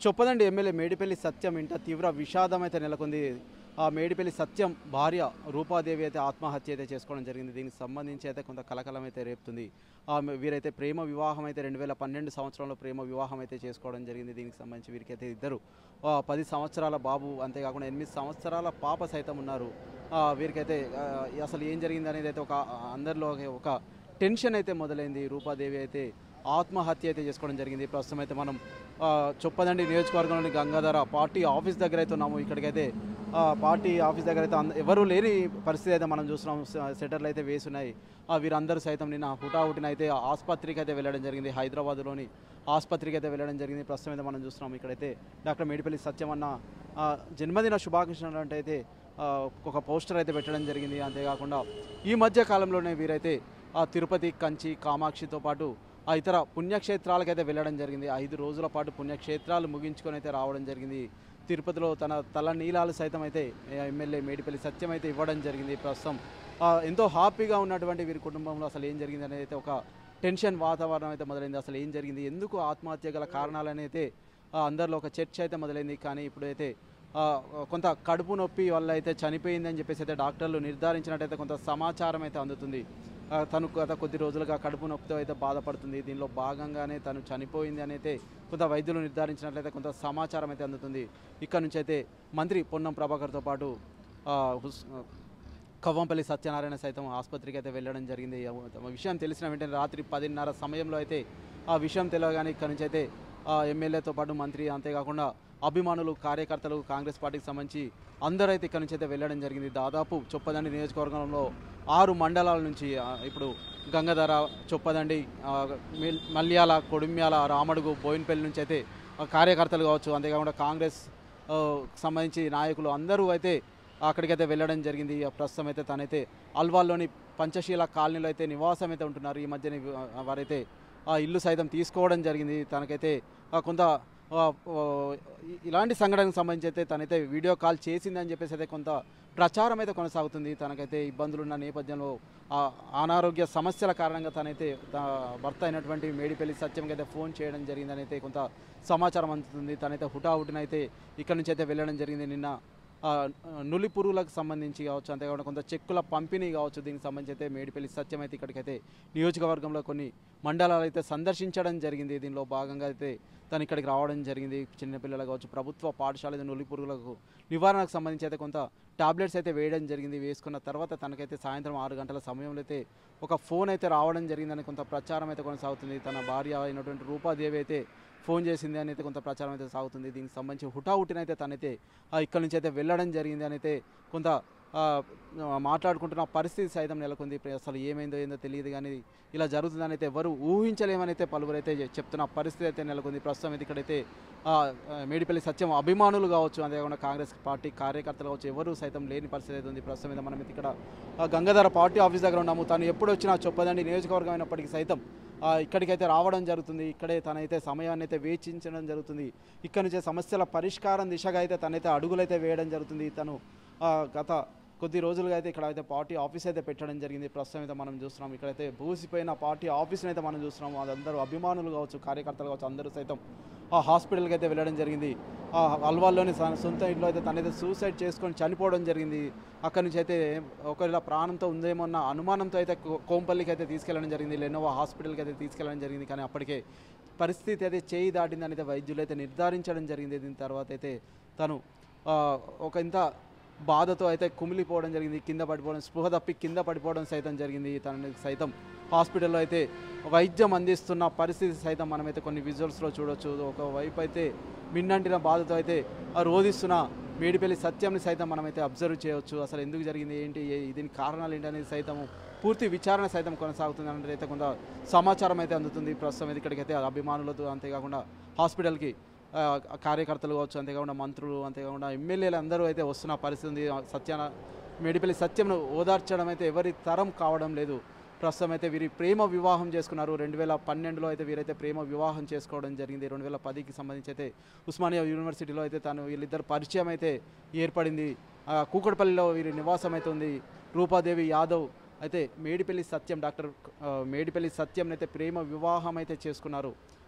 Choppadandi MLA Medipalli సత్యం ఇంట తీవ్ర విషాదం అయితే నెలకొంది ఆ మేడిపల్లి సత్యం భార్య రూపాదేవి అయితే ఆత్మహత్య అయితే చేసుకోవడం జరిగింది దీనికి సంబంధించి అయితే కొంత కలకలం అయితే రేపుతుంది ఆ మ- వీరైతే ప్రేమ వివాహం అయితే రెండు వేల పన్నెండు సంవత్సరంలో ప్రేమ వివాహం అయితే చేసుకోవడం జరిగింది దీనికి సంబంధించి వీరికైతే ఇద్దరు ఆ, పది సంవత్సరాల బాబు అంతేకాకుండా ఎనిమిది సంవత్సరాల పాప సైతం ఉన్నారు ఆ, వీరికైతే ఆ, అసలు ఏం జరిగింది అనేది అయితే ఒక అందరిలో ఒక టెన్షన్ అయితే మొదలైంది రూపాదేవి అయితే ఆత్మహత్య అయితే చేసుకోవడం జరిగింది ప్రస్తుతం అయితే మనం ఆ, చొప్పదండి నియోజకవర్గంలోని గంగాధర పార్టీ ఆఫీస్ దగ్గర అయితే ఉన్నాము ఇక్కడికైతే ఆ, పార్టీ ఆఫీస్ దగ్గర అయితే అంద- ఎవరు లేని పరిస్థితి అయితే మనం చూస్తున్నాం స- సెటర్లు అయితే వేసున్నాయి ఆ, వీరందరూ సైతం నిన్న హుటాహుటిన అయితే ఆసుపత్రికి అయితే వెళ్ళడం జరిగింది హైదరాబాద్లోని ఆసుపత్రికి అయితే వెళ్ళడం జరిగింది ప్రస్తుతం అయితే మనం చూస్తున్నాం ఇక్కడైతే డాక్టర్ మేడిపల్లి సత్యం అన్న ఆ, జన్మదిన శుభాకాంక్షలు అంటే అయితే ఆ, ఒక పోస్టర్ అయితే పెట్టడం జరిగింది అంతేకాకుండా ఈ మధ్య కాలంలోనే వీరైతే ఆ తిరుపతి కంచి కామాక్షితో పాటు ఆ ఇతర పుణ్యక్షేత్రాలకైతే వెళ్ళడం జరిగింది ఐదు రోజుల పాటు పుణ్యక్షేత్రాలు ముగించుకొని అయితే రావడం జరిగింది తిరుపతిలో తన తల నీలాలు సైతం అయితే ఏ, ఎమ్మెల్యే మేడిపల్లి సత్యం అయితే ఇవ్వడం జరిగింది ప్రస్తుతం ఆ, ఎంతో హ్యాపీగా ఉన్నటువంటి వీరి కుటుంబంలో అసలు ఏం జరిగింది అనేది అయితే ఒక టెన్షన్ వాతావరణం అయితే మొదలైంది అసలు ఏం జరిగింది ఎందుకు ఆత్మహత్య గల కారణాలని అయితే ఆ, అందరిలో ఒక చర్చ అయితే మొదలైంది కానీ ఇప్పుడైతే ఆ, కొంత కడుపు నొప్పి వల్ల అయితే చనిపోయిందని చెప్పేసి అయితే డాక్టర్లు నిర్ధారించినట్టయితే కొంత సమాచారం అయితే అందుతుంది ఆ, తను గత కొద్ది రోజులుగా కడుపు నొప్పితో అయితే బాధపడుతుంది దీనిలో భాగంగానే తను చనిపోయింది అని అయితే కొంత వైద్యులు నిర్ధారించినట్లయితే కొంత సమాచారం అయితే అందుతుంది ఇక్కడ నుంచి అయితే మంత్రి పొన్నం ప్రభాకర్తో పాటు ఆ, హుస్ కవ్వంపల్లి సత్యనారాయణ సైతం ఆసుపత్రికి అయితే వెళ్ళడం జరిగింది ఆ విషయం తెలిసిన వెంటనే రాత్రి పదిన్నర సమయంలో అయితే ఆ విషయం తెలియగానే ఇక్కడ నుంచి అయితే ఆ ఎమ్మెల్యేతో పాటు మంత్రి అంతేకాకుండా అభిమానులు కార్యకర్తలు కాంగ్రెస్ పార్టీకి సంబంధించి అందరూ అయితే ఇక్కడ నుంచి అయితే వెళ్ళడం జరిగింది దాదాపు చొప్పదండి నియోజకవర్గంలో ఆరు మండలాల నుంచి ఆ, ఇప్పుడు గంగాధర చొప్పదండి ఆ, మిల్- మల్యాల కొడుమ్యాల రామడుగు బోయినపల్లి నుంచి అయితే ఆ, కార్యకర్తలు కావచ్చు అంతేకాకుండా కాంగ్రెస్ ఆ, సంబంధించి నాయకులు అందరూ అయితే అక్కడికైతే వెళ్ళడం జరిగింది ఆ ప్రస్తుతం అయితే తనైతే అల్వాల్లోని పంచశీల కాలనీలో అయితే నివాసం అయితే ఉంటున్నారు ఈ మధ్యన ఆ, వారైతే ఆ ఇల్లు సైతం తీసుకోవడం జరిగింది తనకైతే ఆ, కొంత ఆ, ఆ, ఇ- ఇలాంటి సంఘటనకు సంబంధించి అయితే తనైతే వీడియో కాల్ చేసిందని చెప్పేసి అయితే కొంత ప్రచారం అయితే కొనసాగుతుంది తనకైతే ఇబ్బందులు ఉన్న నేపథ్యంలో ఆ అనారోగ్య సమస్యల కారణంగా తనైతే తా భర్త అయినటువంటి మేడిపల్లి సత్యంకి అయితే ఫోన్ చేయడం జరిగిందని అయితే కొంత సమాచారం అందుతుంది తనైతే హుటాహుటినైతే ఇక్కడ నుంచి అయితే వెళ్ళడం జరిగింది నిన్న ఆ, నులి పురుగులకు సంబంధించి కావచ్చు అంతేకాకుండా కొంత చెక్కుల పంపిణీ కావచ్చు దీనికి సంబంధించి అయితే మేడిపల్లి సత్యం అయితే ఇక్కడికైతే నియోజకవర్గంలో కొన్ని మండలాలు అయితే సందర్శించడం జరిగింది దీనిలో భాగంగా అయితే తను ఇక్కడికి రావడం జరిగింది చిన్నపిల్లలు కావచ్చు ప్రభుత్వ పాఠశాల నులి పురుగులకు నివారణకు సంబంధించి అయితే కొంత టాబ్లెట్స్ అయితే వేయడం జరిగింది వేసుకున్న తర్వాత తనకైతే సాయంత్రం ఆరు గంటల సమయంలో అయితే ఒక ఫోన్ అయితే రావడం జరిగిందని కొంత ప్రచారం అయితే కొనసాగుతుంది తన భార్య అయినటువంటి రూపాదేవి అయితే ఫోన్ చేసింది అని అయితే కొంత ప్రచారం అయితే సాగుతుంది దీనికి సంబంధించి హుటాహుటినైతే తనైతే ఆ, ఇక్కడి నుంచి అయితే వెళ్ళడం జరిగింది అని అయితే కొంత ఆ, మాట్లాడుకుంటున్న పరిస్థితి సైతం నెలకొంది ఇప్పుడు అసలు ఏమైందో ఏందో తెలియదు కానీ ఇలా జరుగుతుందని అయితే ఎవరు ఊహించలేమని అయితే పలువురు అయితే చెప్తున్న పరిస్థితి అయితే నెలకొంది ప్రస్తుతం అయితే ఇక్కడైతే ఆ, ఆ, మేడిపల్లి సత్యం అభిమానులు కావచ్చు అంతేకాకుండా కాంగ్రెస్ పార్టీ కార్యకర్తలు కావచ్చు ఎవరు సైతం లేని పరిస్థితి అయితే ఉంది ప్రస్తుతం అయితే మనం అయితే ఇక్కడ ఆ, గంగాధర పార్టీ ఆఫీస్ దగ్గర ఉన్నాము తను ఎప్పుడు వచ్చినా చొప్పదండి నియోజకవర్గం అయినప్పటికీ సైతం ఆ, ఇక్కడికైతే రావడం జరుగుతుంది ఇక్కడే తనైతే సమయాన్ని అయితే వేచించడం జరుగుతుంది ఇక్కడ నుంచే సమస్యల పరిష్కారం దిశగా అయితే తనైతే అడుగులైతే వేయడం జరుగుతుంది తను ఆ, గత కొద్ది రోజులుగా అయితే ఇక్కడ అయితే పార్టీ ఆఫీస్ అయితే పెట్టడం జరిగింది ప్రస్తుతం అయితే మనం చూస్తున్నాం ఇక్కడైతే బూసిపోయిన పార్టీ ఆఫీస్ని అయితే మనం చూస్తున్నాం అదందరూ అభిమానులు కావచ్చు కార్యకర్తలు కావచ్చు అందరూ సైతం ఆ హాస్పిటల్కి అయితే వెళ్ళడం జరిగింది ఆ అల్వాల్లోని తన సొంత ఇంట్లో అయితే తనైతే సూసైడ్ చేసుకొని చనిపోవడం జరిగింది అక్కడి నుంచి అయితే ఒకవేళ ప్రాణంతో ఉందేమో అన్న అనుమానంతో అయితే కో- కోంపల్లికి అయితే తీసుకెళ్ళడం జరిగింది లెనోవా హాస్పిటల్కి అయితే తీసుకెళ్ళడం జరిగింది కానీ అప్పటికే పరిస్థితి అయితే చేయి దాటిందని అయితే వైద్యులు అయితే నిర్ధారించడం జరిగింది దీని తర్వాత అయితే తను ఆ, ఒక ఇంత బాధతో అయితే కుమిలిపోవడం జరిగింది కింద పడిపోవడం స్పృహ తప్పి కింద పడిపోవడం సైతం జరిగింది తనని సైతం హాస్పిటల్లో అయితే వైద్యం అందిస్తున్న పరిస్థితి సైతం మనమైతే కొన్ని విజువల్స్లో చూడొచ్చు ఒకవైపు అయితే మిన్నంటిన బాధతో అయితే ఆ రోధిస్తున్న మేడిపల్లి సత్యంని సైతం మనమైతే అబ్జర్వ్ చేయవచ్చు అసలు ఎందుకు జరిగింది ఏంటి ఏ- దీనికి కారణాలు ఏంటి అనేది సైతం పూర్తి విచారణ సైతం కొనసాగుతుంది అనేది అయితే కొంత సమాచారం అయితే అందుతుంది ప్రస్తుతం అయితే ఇక్కడికైతే అభిమానులతో అంతేకాకుండా హాస్పిటల్కి ఆ, కార్యకర్తలు కావచ్చు అంతేకాకుండా మంత్రులు అంతేకాకుండా ఎమ్మెల్యేలు అందరూ అయితే వస్తున్న పరిస్థితి ఉంది ఆ సత్యాన మేడిపల్లి సత్యంను ఓదార్చడం అయితే ఎవరి తరం కావడం లేదు ప్రస్తుతం అయితే వీరి ప్రేమ వివాహం చేసుకున్నారు రెండు వేల పన్నెండులో అయితే వీరైతే ప్రేమ వివాహం చేసుకోవడం జరిగింది రెండు వేల పదికి సంబంధించి అయితే ఉస్మానియా యూనివర్సిటీలో అయితే తను వీళ్ళిద్దరు పరిచయం అయితే ఏర్పడింది ఆ, కూకట్పల్లిలో వీరి నివాసం అయితే ఉంది రూపాదేవి యాదవ్ అయితే మేడిపల్లి సత్యం డాక్టర్ ఆ, మేడిపల్లి సత్యం అయితే ప్రేమ వివాహం అయితే చేసుకున్నారు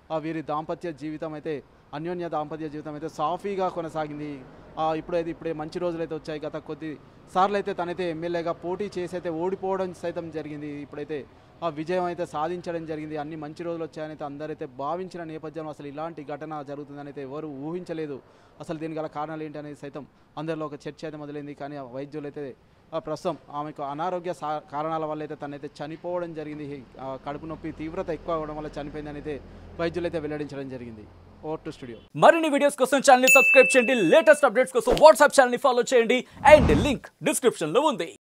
ఆ వీరి దాంపత్య జీవితం అయితే అన్యోన్య దాంపత్య జీవితం అయితే సాఫీగా కొనసాగింది ఆ, ఇప్పుడైతే ఇప్పుడే మంచి రోజులు అయితే వచ్చాయి గత కొద్ది సార్లు అయితే తనైతే ఎమ్మెల్యేగా పోటీ చేసి అయితే ఓడిపోవడం సైతం జరిగింది ఇప్పుడైతే ఆ విజయం అయితే సాధించడం జరిగింది అన్ని మంచి రోజులు వచ్చాయని అయితే అందరైతే భావించిన నేపథ్యంలో అసలు ఇలాంటి ఘటన జరుగుతుందని అయితే ఎవరు ఊహించలేదు అసలు దీని గల కారణాలు ఏంటి అనేది సైతం అందరిలో ఒక చర్చ అయితే మొదలైంది కానీ ఆ వైద్యులు అయితే ఆ ప్రస్తుతం ఆమెకు అనారోగ్య సా- కారణాల వల్ల అయితే తనైతే చనిపోవడం జరిగింది ఆ కడుపు నొప్పి తీవ్రత ఎక్కువ అవడం వల్ల చనిపోయిందని అయితే వైద్యులు అయితే వెల్లడించడం జరిగింది ఓవర్ టు స్టూడియో మరిన్ని వీడియోస్ కోసం ఛానల్ ని సబ్స్క్రైబ్ చేయండి లేటెస్ట్ అప్డేట్స్ కోసం వాట్సాప్ ఛానల్ ని ఫాలో చేయండి అండ్ లింక్ డిస్క్రిప్షన్ లో ఉంది